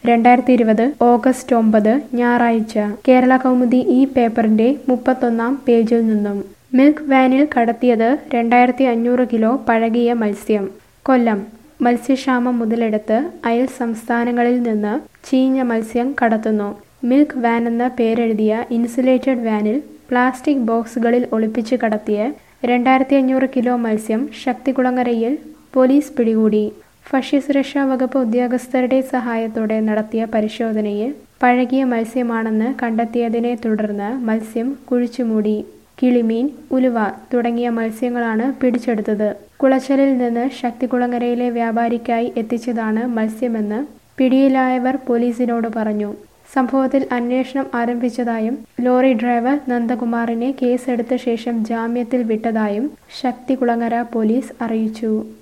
രണ്ടായിരത്തി ഇരുപത് ഓഗസ്റ്റ് ഒമ്പത് ഞായറാഴ്ച കേരള കൗമുദി ഈ പേപ്പറിന്റെ മുപ്പത്തൊന്നാം പേജിൽ നിന്നും മിൽക്ക് വാനിൽ കടത്തിയത് രണ്ടായിരത്തി അഞ്ഞൂറ് കിലോ പഴകിയ മത്സ്യം കൊല്ലം മത്സ്യക്ഷാമം മുതലെടുത്ത് അയൽ സംസ്ഥാനങ്ങളിൽ നിന്ന് ചീഞ്ഞ മത്സ്യം കടത്തുന്നു മിൽക്ക് വാൻ എന്ന പേരെഴുതിയ ഇൻസുലേറ്റഡ് വാനിൽ പ്ലാസ്റ്റിക് ബോക്സുകളിൽ ഒളിപ്പിച്ച് കടത്തിയ രണ്ടായിരത്തി അഞ്ഞൂറ് കിലോ മത്സ്യം ശക്തികുളങ്ങരയിൽ പോലീസ് പിടികൂടി ഭക്ഷ്യസുരക്ഷാ വകുപ്പ് ഉദ്യോഗസ്ഥരുടെ സഹായത്തോടെ നടത്തിയ പരിശോധനയിൽ പഴകിയ മത്സ്യമാണെന്ന് കണ്ടെത്തിയതിനെ തുടർന്ന് മത്സ്യം കുഴിച്ചുമൂടി കിളിമീൻ ഉലുവ തുടങ്ങിയ മത്സ്യങ്ങളാണ് പിടിച്ചെടുത്തത് കുളച്ചലിൽ നിന്ന് ശക്തികുളങ്ങരയിലെ വ്യാപാരിക്കായി എത്തിച്ചതാണ് മത്സ്യമെന്ന് പിടിയിലായവർ പോലീസിനോട് പറഞ്ഞു സംഭവത്തിൽ അന്വേഷണം ആരംഭിച്ചതായും ലോറി ഡ്രൈവർ നന്ദകുമാറിനെ കേസെടുത്ത ശേഷം ജാമ്യത്തിൽ വിട്ടതായും ശക്തികുളങ്ങര പോലീസ് അറിയിച്ചു